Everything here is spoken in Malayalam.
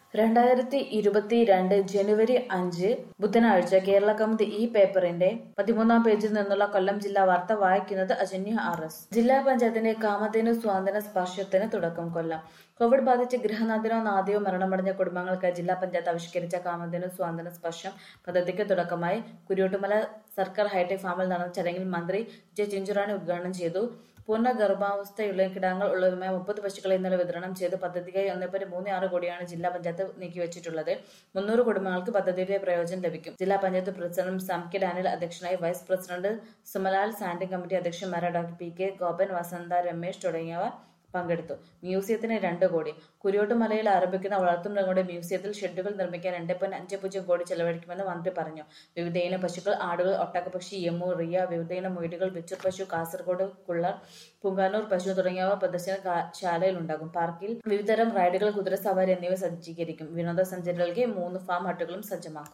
രണ്ടായിരത്തി ഇരുപത്തിരണ്ട് ജനുവരി അഞ്ച് ബുധനാഴ്ച കേരള കൗമുദി ഈ പേപ്പറിന്റെ പതിമൂന്നാം പേജിൽ നിന്നുള്ള കൊല്ലം ജില്ലാ വാർത്ത വായിക്കുന്നത് അജന്യ ആർ എസ് ജില്ലാ പഞ്ചായത്തിന്റെ കാമധേനു സ്വാതന്ത്ര്യ സ്പർശത്തിന് തുടക്കം കൊല്ലം കോവിഡ് ബാധിച്ച് ഗൃഹനാഥനോ നാദിയോ മരണമടഞ്ഞ കുടുംബങ്ങൾക്ക് ജില്ലാ പഞ്ചായത്ത് ആവിഷ്കരിച്ച കാമധേനു സ്വാതന്ത്ര്യ സ്പർശം പദ്ധതിക്ക് തുടക്കമായി കുരിയോട്ടുമല സർക്കാർ ഹൈടെക് ഫാമിൽ നടന്ന ചടങ്ങിൽ മന്ത്രി ജെ ചിഞ്ചുറാണി ഉദ്ഘാടനം ചെയ്തു പൂർണ്ണ ഗർഭാവസ്ഥയുള്ള കിടാങ്ങൾ ഉള്ളതുമായ മുപ്പത് പശുക്കളെ ഇന്നലെ വിതരണം ചെയ്ത് പദ്ധതിക്കായി ഒന്നേ പോയിന്റ് മൂന്ന് ആറ് കോടിയാണ് ജില്ലാ പഞ്ചായത്ത് നീക്കിവച്ചിട്ടുള്ളത് മുന്നൂറ് കുടുംബങ്ങൾക്ക് പദ്ധതിയുടെ പ്രയോജനം ലഭിക്കും ജില്ലാ പഞ്ചായത്ത് പ്രസിഡന്റ് സാം കെ ഡാനിൽ അധ്യക്ഷനായി vice president Sumalal standing committee അധ്യക്ഷന്മാരായ doctor P K Gopan Vasantha Ramesh തുടങ്ങിയവർ പങ്കെടുത്തു മ്യൂസിയത്തിന് രണ്ട് കോടി കുരിയോട്ടുമലയിൽ ആരംഭിക്കുന്ന വളർത്തുമൃഗങ്ങളുടെ മ്യൂസിയത്തിൽ ഷെഡുകൾ നിർമ്മിക്കാൻ രണ്ട് പോയിന്റ് അഞ്ച് പൂജ്യം കോടി ചെലവഴിക്കുമെന്ന് മന്ത്രി പറഞ്ഞു വിവിധയിനം പശുക്കൾ ആടുകൾ ഒട്ടകപക്ഷി യമു റിയ വിവിധയിനം മൊയ്ഡുകൾ വിച്ചൂർ പശു കാസർഗോഡ് കുള്ളർ പുങ്കാനൂർ പശു തുടങ്ങിയവ പ്രദർശനശാലയിൽ ഉണ്ടാകും പാർക്കിൽ വിവിധതരം റൈഡുകൾ കുതിരസവാരി എന്നിവ സജ്ജീകരിക്കും വിനോദസഞ്ചാരികൾക്ക് മൂന്ന് ഫാം ഹട്ടുകളും സജ്ജമാക്കും